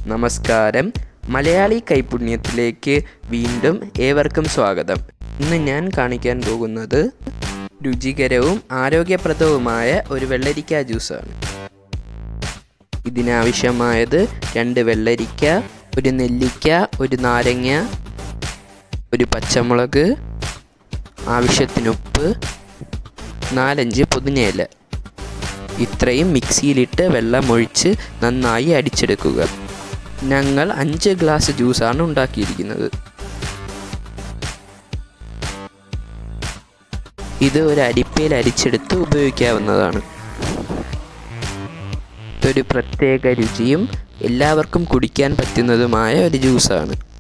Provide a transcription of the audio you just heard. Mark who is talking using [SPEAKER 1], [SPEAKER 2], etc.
[SPEAKER 1] നമസ്കാരം മലയാളി കൈപുണ്യത്തിലേക്ക് വീണ്ടും ഏവർക്കും സ്വാഗതം ഇന്ന് ഞാൻ കാണിക്കാൻ പോകുന്നത് രുചികരവും ആരോഗ്യപ്രദവുമായ ഒരു വെള്ളരിക്ക ജ്യൂസാണ് ഇതിനാവശ്യമായത് രണ്ട് വെള്ളരിക്ക ഒരു നെല്ലിക്ക ഒരു നാരങ്ങ ഒരു പച്ചമുളക് ആവശ്യത്തിന് ഉപ്പ് നാലഞ്ച് പുതിനയില ഇത്രയും മിക്സിയിലിട്ട് വെള്ളമൊഴിച്ച് നന്നായി അടിച്ചെടുക്കുക ഞങ്ങൾ അഞ്ച് ഗ്ലാസ് ജ്യൂസാണ് ഉണ്ടാക്കിയിരിക്കുന്നത് ഇത് ഒരു അരിപ്പയിൽ അരിച്ചെടുത്ത് ഉപയോഗിക്കാവുന്നതാണ് ഇതൊരു പ്രത്യേക രുചിയും എല്ലാവർക്കും കുടിക്കാൻ പറ്റുന്നതുമായ ഒരു ജ്യൂസാണ്